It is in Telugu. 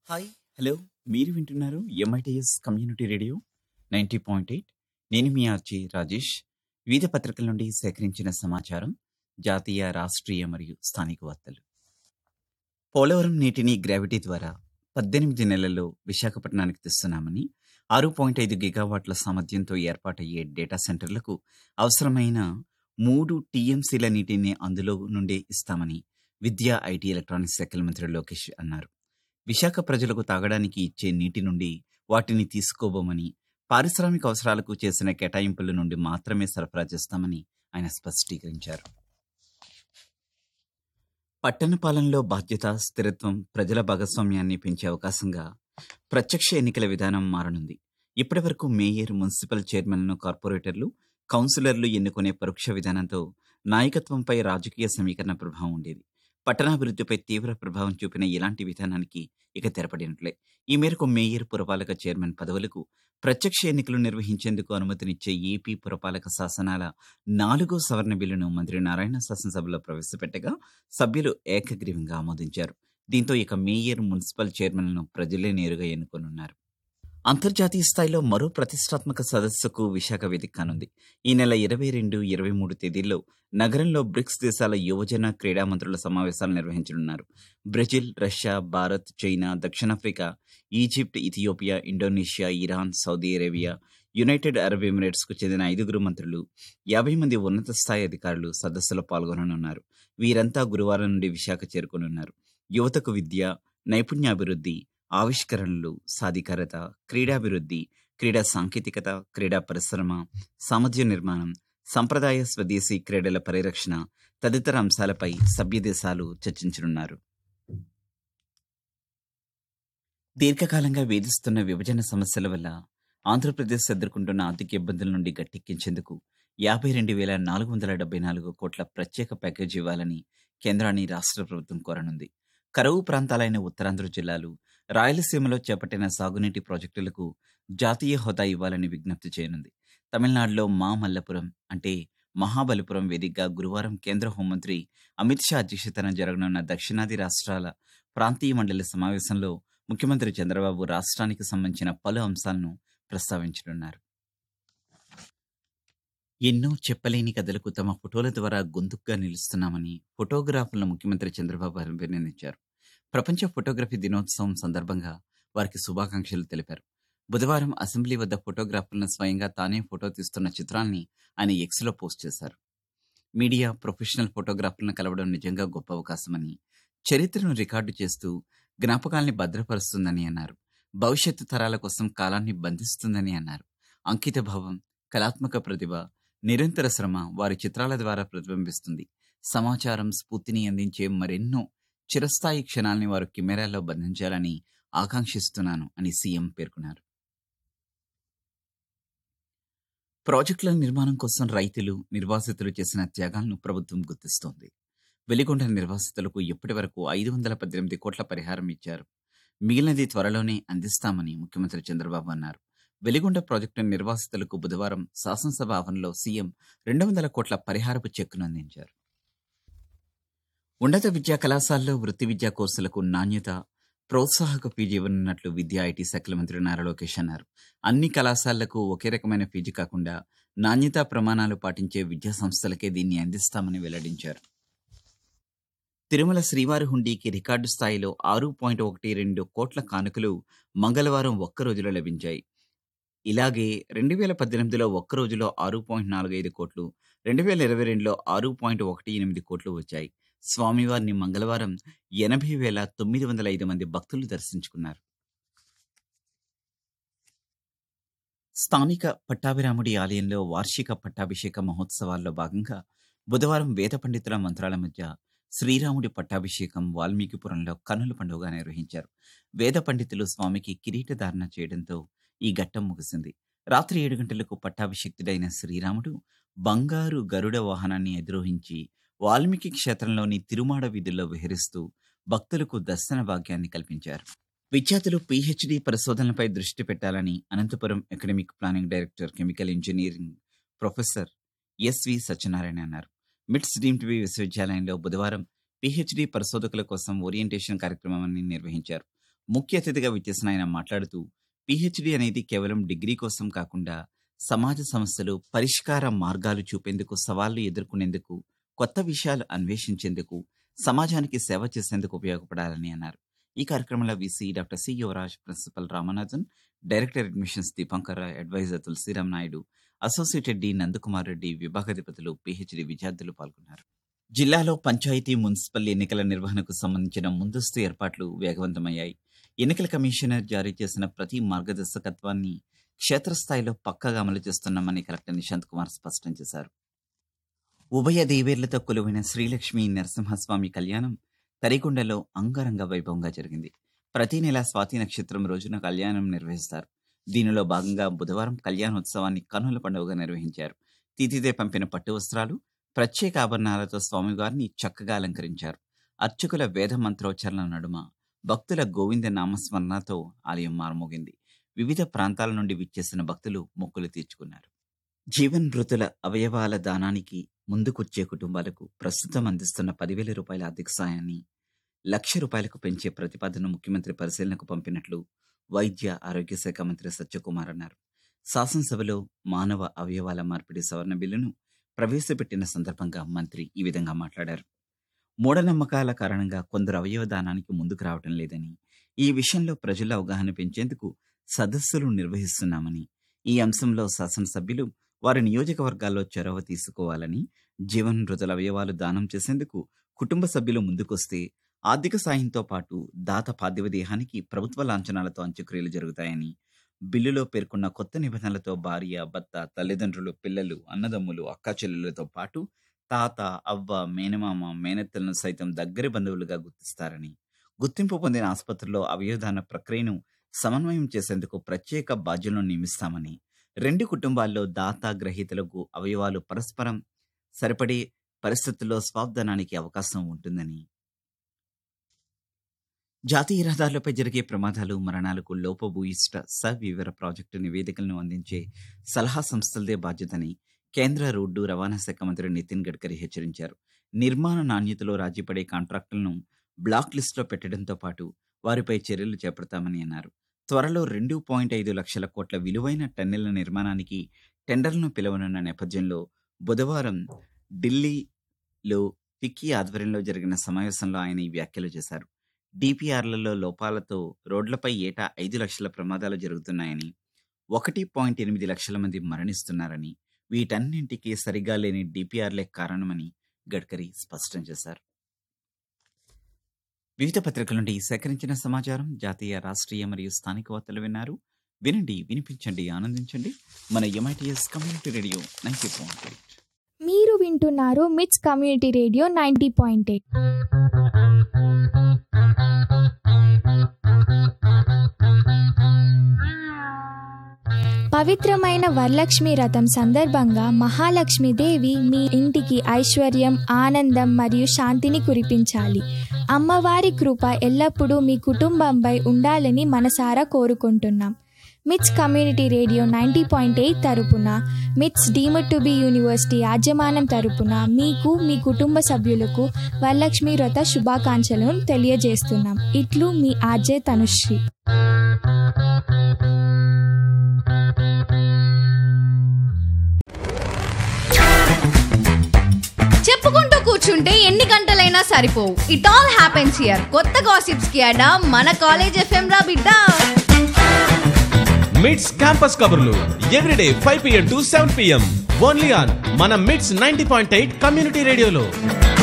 హాయ్ హలో మీరు వింటున్నారు MITS community radio ninety point eight నేను మీ ఆర్జీ రాజేష్ వివిధ పత్రికల నుండి సేకరించిన సమాచారం జాతీయ రాష్ట్రీయ మరియు స్థానిక వార్తలు పోలవరం నీటిని గ్రావిటీ ద్వారా పద్దెనిమిది నెలల్లో విశాఖపట్నానికి తెస్తున్నామని ఆరు పాయింట్ ఐదు గిగావాట్ల సామర్థ్యంతో ఏర్పాటయ్యే డేటా సెంటర్లకు అవసరమైన మూడు టీఎంసీల నీటిని అందులో నుండే ఇస్తామని విద్యా ఐటీ ఎలక్ట్రానిక్స్ శాఖల మంత్రి లోకేష్ అన్నారు విశాఖ ప్రజలకు తాగడానికి ఇచ్చే నీటి నుండి వాటిని తీసుకోబోమని పారిశ్రామిక అవసరాలకు చేసిన కేటాయింపుల నుండి మాత్రమే సరఫరా చేస్తామని ఆయన స్పష్టీకరించారు పట్టణ పాలనలో బాధ్యత స్థిరత్వం ప్రజల భాగస్వామ్యాన్ని పెంచే అవకాశంగా ప్రత్యక్ష ఎన్నికల విధానం మారనుంది ఇప్పటివరకు మేయర్ మున్సిపల్ చైర్మన్లను కార్పొరేటర్లు కౌన్సిలర్లు ఎన్నుకునే పరోక్ష విధానంతో నాయకత్వంపై రాజకీయ సమీకరణ ప్రభావం ఉండేది పట్టణాభివృద్ధిపై తీవ్ర ప్రభావం చూపిన ఇలాంటి విధానానికి ఇక తెరపడినట్లే ఈ మేరకు మేయర్ పురపాలక చైర్మన్ పదవులకు ప్రత్యక్ష ఎన్నికలు నిర్వహించేందుకు అనుమతినిచ్చే ఏపీ పురపాలక శాసనాల నాలుగో సవరణ బిల్లును మంత్రి నారాయణ శాసనసభలో ప్రవేశపెట్టగా సభ్యులు ఏకగ్రీవంగా ఆమోదించారు దీంతో ఇక మేయర్ మున్సిపల్ చైర్మన్లను ప్రజలే నేరుగా ఎన్నుకోనున్నారు అంతర్జాతీయ స్థాయిలో మరో ప్రతిష్టాత్మక సదస్సుకు విశాఖ వేదిక కానుంది ఈ నెల ఇరవై రెండు ఇరవై మూడు తేదీల్లో నగరంలో బ్రిక్స్ దేశాల యువజన క్రీడా మంత్రుల సమావేశాలు నిర్వహించనున్నారు బ్రెజిల్ రష్యా భారత్ చైనా దక్షిణాఫ్రికా Egypt Ethiopia Indonesia Iran Saudi Arabia United Arab Emirates కు చెందిన ఐదుగురు మంత్రులు యాభై మంది ఉన్నత స్థాయి అధికారులు సదస్సులో పాల్గొననున్నారు వీరంతా గురువారం నుండి విశాఖ చేరుకోనున్నారు యువతకు విద్య నైపుణ్యాభివృద్ధి ఆవిష్కరణలు సాధికారత క్రీడాభివృద్ధి క్రీడా సాంకేతికత క్రీడా పరిశ్రమ సామర్థ్య నిర్మాణం సంప్రదాయ స్వదేశీ క్రీడల పరిరక్షణ తదితర అంశాలపై సభ్య దేశాలు చర్చించనున్నారు దీర్ఘకాలంగా వేధిస్తున్న విభజన సమస్యల వల్ల ఆంధ్రప్రదేశ్ ఎదుర్కొంటున్న ఆర్థిక ఇబ్బందుల నుండి గట్టెక్కించేందుకు యాభై రెండు వేల నాలుగు వందల డెబ్బై నాలుగు కోట్ల ప్రత్యేక ప్యాకేజీ ఇవ్వాలని కేంద్రాన్ని రాష్ట్ర ప్రభుత్వం కోరనుంది కరువు ప్రాంతాలైన ఉత్తరాంధ్ర జిల్లాలు రాయలసీమలో చేపట్టిన సాగునీటి ప్రాజెక్టులకు జాతీయ హోదా ఇవ్వాలని విజ్ఞప్తి చేయనుంది తమిళనాడులో మా మల్లపురం అంటే మహాబలిపురం వేదికగా గురువారం కేంద్ర హోంమంత్రి అమిత్ షా అధ్యక్షతన జరగనున్న దక్షిణాది రాష్ట్రాల ప్రాంతీయ మండలి సమావేశంలో ముఖ్యమంత్రి చంద్రబాబు రాష్ట్రానికి సంబంధించిన పలు అంశాలను ప్రస్తావించనున్నారు ఎన్నో చెప్పలేని కథలకు తమ ఫోటోల ద్వారా గొంతుకుగా నిలుస్తున్నామని ఫోటోగ్రాఫర్లను ముఖ్యమంత్రి చంద్రబాబు అభినందించారు ప్రపంచ ఫోటోగ్రఫీ దినోత్సవం సందర్భంగా వారికి శుభాకాంక్షలు తెలిపారు బుధవారం అసెంబ్లీ వద్ద ఫోటోగ్రాఫర్లను స్వయంగా తానే ఫోటో తీస్తున్న చిత్రాల్ని ఆయన ఎక్స్లో పోస్ట్ చేశారు మీడియా ప్రొఫెషనల్ ఫోటోగ్రాఫర్లను కలవడం నిజంగా గొప్ప అవకాశమని చరిత్రను రికార్డు చేస్తూ జ్ఞాపకాల్ని భద్రపరుస్తుందని అన్నారు భవిష్యత్తు తరాల కోసం కాలాన్ని బంధిస్తుందని అన్నారు అంకిత భావం కళాత్మక ప్రతిభ నిరంతర శ్రమ వారి చిత్రాల ద్వారా ప్రతిబింబిస్తుంది సమాచారం స్ఫూర్తిని అందించే మరెన్నో చిరస్థాయి క్షణాల్ని వారు కెమెరాల్లో బంధించాలని ఆకాంక్షిస్తున్నాను అని సీఎం పేర్కొన్నారు ప్రాజెక్టుల నిర్మాణం కోసం రైతులు నిర్వాసితులు చేసిన త్యాగాలను ప్రభుత్వం గుర్తిస్తోంది వెలిగొండ నిర్వాసితులకు ఇప్పటి వరకు ఐదు వందల పద్దెనిమిది కోట్ల పరిహారం ఇచ్చారు మిగిలినది త్వరలోనే అందిస్తామని ముఖ్యమంత్రి చంద్రబాబు అన్నారు వెలిగొండ ప్రాజెక్టు నిర్వాసితులకు బుధవారం శాసనసభ ఆవరణలో సీఎం రెండు వందల కోట్ల పరిహారపు చెక్కును అందించారు ఉన్నత విద్యా కళాశాలలో వృత్తి విద్యా కోర్సులకు నాణ్యత ప్రోత్సాహక ఫీజు ఇవ్వనున్నట్లు విద్యా ఐటీ శాఖల మంత్రి నారా లోకేష్ అన్నారు అన్ని కళాశాలలకు ఒకే రకమైన ఫీజు కాకుండా నాణ్యతా ప్రమాణాలు పాటించే విద్యా సంస్థలకే దీన్ని అందిస్తామని వెల్లడించారు తిరుమల శ్రీవారి హుండీకి రికార్డు స్థాయిలో ఆరు పాయింట్ ఒకటి రెండు కోట్ల కానుకలు మంగళవారం ఒక్క రోజులో లభించాయి ఇలాగే రెండు వేల పద్దెనిమిదిలో ఒక్క రోజులో ఆరు పాయింట్ నాలుగు ఐదు కోట్లు రెండు వేల ఇరవై రెండులో ఆరు పాయింట్ ఒకటి ఎనిమిది కోట్లు వచ్చాయి స్వామివారిని మంగళవారం ఎనభై వేల తొమ్మిది వందల ఐదు మంది భక్తులు దర్శించుకున్నారు స్థానిక పట్టాభిరాముడి ఆలయంలో వార్షిక పట్టాభిషేక మహోత్సవాల్లో భాగంగా బుధవారం వేద పండితుల మంత్రాల మధ్య శ్రీరాముడి పట్టాభిషేకం వాల్మీకిపురంలో కన్నుల పండుగగా నిర్వహించారు వేద పండితులు స్వామికి కిరీటధారణ చేయడంతో ఈ ఘట్టం ముగిసింది రాత్రి ఏడు గంటలకు పట్టాభిషిక్తుడైన శ్రీరాముడు బంగారు గరుడ వాహనాన్ని అధిరోహించి వాల్మీకి క్షేత్రంలోని తిరుమాడ వీధుల్లో విహరిస్తూ భక్తులకు దర్శన భాగ్యాన్ని కల్పించారు విద్యార్థులు పీహెచ్డీ పరిశోధనలపై దృష్టి పెట్టాలని Anantapur academic planning director chemical engineering professor SV Satyanarayana అన్నారు మిట్స్ డీమ్ టీవీ విశ్వవిద్యాలయంలో బుధవారం పీహెచ్డీ పరిశోధకుల కోసం ఓరియంటేషన్ కార్యక్రమాన్ని నిర్వహించారు ముఖ్య అతిథిగా విచ్చేసిన ఆయన మాట్లాడుతూ పిహెచ్డి అనేది కేవలం డిగ్రీ కోసం కాకుండా సమాజ సమస్యలు పరిష్కార మార్గాలు చూపేందుకు సవాళ్లు ఎదుర్కొనేందుకు కొత్త విషయాలు అన్వేషించేందుకు సమాజానికి సేవ చేసేందుకు ఉపయోగపడాలని అన్నారు ఈ కార్యక్రమంలో VC doctor C Yuvaraj principal Ramanathan director admissions Dipankar Roy advisor Tulasiram Naidu associated D Nandakumar Reddy విభాగాధిపతులు పిహెచ్డి విద్యార్థులు పాల్గొన్నారు జిల్లాలో పంచాయతీ మున్సిపల్ ఎన్నికల నిర్వహణకు సంబంధించిన ముందస్తు ఏర్పాట్లు వేగవంతమయ్యాయి ఎన్నికల కమిషనర్ జారీ చేసిన ప్రతి మార్గదర్శకత్వాన్ని క్షేత్రస్థాయిలో పక్కగా అమలు చేస్తున్నామని కలెక్టర్ నిశాంత్ కుమార్ స్పష్టం చేశారు ఉభయ దేవేర్లతో కొలువైన శ్రీలక్ష్మి నరసింహస్వామి కళ్యాణం తరికొండలో అంగరంగ వైభవంగా జరిగింది ప్రతి నెల స్వాతి నక్షత్రం రోజున కళ్యాణం నిర్వహిస్తారు దీనిలో భాగంగా బుధవారం కళ్యాణోత్సవాన్ని కన్నుల పండుగగా నిర్వహించారు తిథిదే పంపిన పట్టు వస్త్రాలు ప్రత్యేక ఆభరణాలతో స్వామివారిని చక్కగా అలంకరించారు అర్చకుల వేద మంత్రోచ్చరణ నడుమ భక్తుల గోవింద నామస్మరణతో ఆలయం మారుమోగింది వివిధ ప్రాంతాల నుండి విచ్చేసిన భక్తులు మొక్కులు తీర్చుకున్నారు జీవన్ మృతుల అవయవాల దానానికి ముందుకొచ్చే కుటుంబాలకు ప్రస్తుతం అందిస్తున్న పదివేల రూపాయల ఆర్థిక సాయాన్ని లక్ష రూపాయలకు పెంచే ప్రతిపాదన ముఖ్యమంత్రి పరిశీలనకు పంపినట్లు వైద్య ఆరోగ్య శాఖ మంత్రి సత్యకుమార్ అన్నారు శాసనసభలో మానవ అవయవాల మార్పిడి సవరణ బిల్లును ప్రవేశపెట్టిన సందర్భంగా మంత్రి ఈ విధంగా మాట్లాడారు మూఢనమ్మకాల కారణంగా కొందరు అవయవ దానానికి ముందుకు రావటం లేదని ఈ విషయంలో ప్రజల అవగాహన పెంచేందుకు సదస్సులు నిర్వహిస్తున్నామని ఈ అంశంలో శాసనసభ్యులు వారి నియోజకవర్గాల్లో చొరవ తీసుకోవాలని జీవన్ మృతుల అవయవాలు దానం చేసేందుకు కుటుంబ సభ్యులు ముందుకొస్తే ఆర్థిక సాయంతో పాటు దాత పార్థివ దేహానికి ప్రభుత్వ లాంఛనాలతో అంత్యక్రియలు జరుగుతాయని బిల్లులో పేర్కొన్న కొత్త నిబంధనలతో భార్య భర్త తల్లిదండ్రులు పిల్లలు అన్నదమ్ములు అక్కాచెల్లెలతో పాటు తాత అవ్వ మేనమామ మేనత్తలను సైతం దగ్గరి బంధువులుగా గుర్తిస్తారని గుర్తింపు పొందిన ఆసుపత్రిలో అవయవదాన ప్రక్రియను సమన్వయం చేసేందుకు ప్రత్యేక బాధ్యులను నియమిస్తామని రెండు కుటుంబాల్లో దాత గ్రహీతలకు అవయవాలు పరస్పరం సరిపడే పరిస్థితుల్లో స్వాబ్దనానికి అవకాశం ఉంటుందని జాతీయ రహదారులపై జరిగే ప్రమాదాలు మరణాలకు లోపభూయిష్ట సవివర ప్రాజెక్టు నివేదికలను అందించే సలహా సంస్థలదే బాధ్యతని కేంద్ర రోడ్డు రవాణా శాఖ మంత్రి నితిన్ గడ్కరీ హెచ్చరించారు నిర్మాణ నాణ్యతలో రాజీపడే కాంట్రాక్టులను బ్లాక్ లిస్టులో పెట్టడంతో పాటు వారిపై చర్యలు చేపడతామని అన్నారు త్వరలో రెండు పాయింట్ ఐదు లక్షల కోట్ల విలువైన టన్నెళ్ల నిర్మాణానికి టెండర్లను పిలవనున్న నేపథ్యంలో బుధవారం ఢిల్లీలో ఫిక్కీ ఆధ్వర్యంలో జరిగిన సమావేశంలో ఆయన ఈ వ్యాఖ్యలు చేశారు డిపిఆర్లలో లోపాలతో రోడ్లపై ఏటా ఐదు లక్షల ప్రమాదాలు జరుగుతున్నాయని ఒకటి పాయింట్ ఎనిమిది లక్షల మంది మరణిస్తున్నారని వీటన్నింటికీ సరిగా లేని డిపిఆర్లే కారణమని గడ్కరీ స్పష్టం చేశారు వివిధ పత్రికల నుండి సేకరించిన సమాచారం జాతీయ రాష్ట్రీయ మరియు స్థానిక వార్తలు విన్నారు వినండి వినిపించండి ఆనందించండి మన MITS community radio ninety point eight మీరు వింటున్నారు MITS community radio ninety point eight పవిత్రమైన వరలక్ష్మి రథం సందర్భంగా మహాలక్ష్మీదేవి మీ ఇంటికి ఐశ్వర్యం ఆనందం మరియు శాంతిని కురిపించాలి అమ్మవారి కృప ఎల్లప్పుడూ మీ కుటుంబంపై ఉండాలని మనసారా కోరుకుంటున్నాం MITS community radio ninety point eight తరపున మిట్స్ డీమడ్ టు బి యూనివర్సిటీ యాజమాన్యం తరపున మీకు మీ కుటుంబ సభ్యులకు వరలక్ష్మి వ్రత శుభాకాంక్షలను తెలియజేస్తున్నాం ఇట్లు మీ ఆర్జే తనుశ్రీ చెప్పుకుంటూ కూర్చుంటే ఎన్ని గంటలైనా సరిపోవు ఇట్ ఆల్ హ్యాపెన్స్ హియర్ కొత్త గాసిప్స్ కి అడా మన కాలేజ్ ఎఫ్ఎం రా బిడ్డ మిడ్స్ క్యాంపస్ కబుర్లు everyday five PM to seven PM only on మన MITS ninety point eight community రేడియోలో